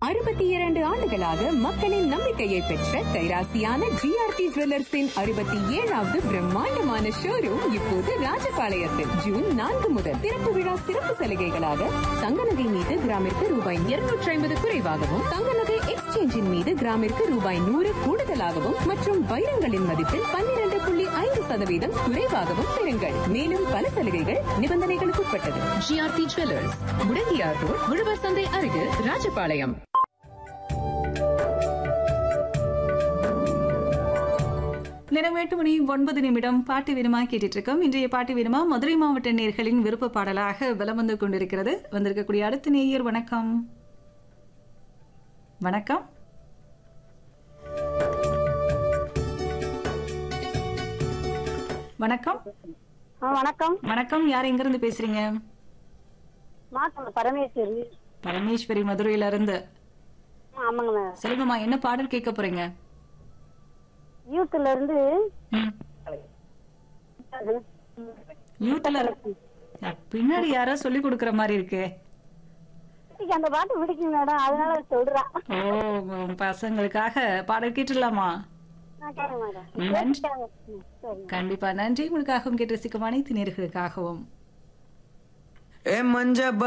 அறுபத்தி இரண்டு ஆண்டுகளாக மக்களின் நம்பிக்கையை பெற்ற கைராசியான ஜிஆர்டி ஜுவல்லர்ஸின் அறுபத்தி ஏழாவது பிரம்மாண்டமான ஷோரூம் இப்போது ராஜபாளையத்தில் ஜூன் நான்கு முதல் திறப்பு விழா சிறப்பு சலுகைகளாக தங்க நகை மீது கிராமிற்கு ரூபாய் இருநூற்றி ஐம்பது குறைவாகவும் தங்க நகை எக்ஸ்சேஞ்சின் மீது கிராமிற்கு ரூபாய் நூறு கூடுதலாகவும் மற்றும் வைரங்களின் மதிப்பில் பன்னிரண்டு புள்ளி ஐந்து சதவீதம் குறைவாகவும் பெறுங்கள் மேலும் பல சலுகைகள் நிபந்தனைகளுக்கு உட்பட்டது ஜிஆர்டி ஜுவல்லர்ஸ் முடங்கியார் ரோட் உழவர் சந்தை அருகில் ராஜபாளையம் நேரம் எட்டு மணி ஒன்பது நிமிடம் பாட்டு வீரமா கேட்டுட்டு இருக்கோம் இன்றைய பாட்டு வீரமா மதுரை மாவட்ட நேர்களின் விருப்ப பாடலாக பலம் வந்து கொண்டிருக்கிறது வந்திருக்கக்கூடிய அடுத்த நேயர் வணக்கம் வணக்கம் வணக்கம் ஆ வணக்கம் வணக்கம் யார் எங்க இருந்து பேசுறீங்க மாத்தம் பரமேஸ்வரி பரமேஸ்வரி மதுரையில இருந்து ஆ, ஆமாங்க மேம் செல்வமா என்ன பாடல் கேட்க போறீங்க யூத்ல இருந்து ம். யூத்ல இரு- பின்னாடி யாரோ சொல்லி கொடுக்கற மாதிரி இருக்கு எனக்கு அந்த பாட்டு பிடிக்கும் மேடம் அதனால சொல்றேன் ஓ உங்க பசங்களுக்காக பாடல் கேட்டுடலாமா நான் கேட்க மேடம் நன்றி. ம், சரி கண்டிப்பா நன்றி உங்களுக்காகவும் கேட்டு ரசிக்கும் அனைத்து நேர்களுக்காகவும் ஏ மஞ்ச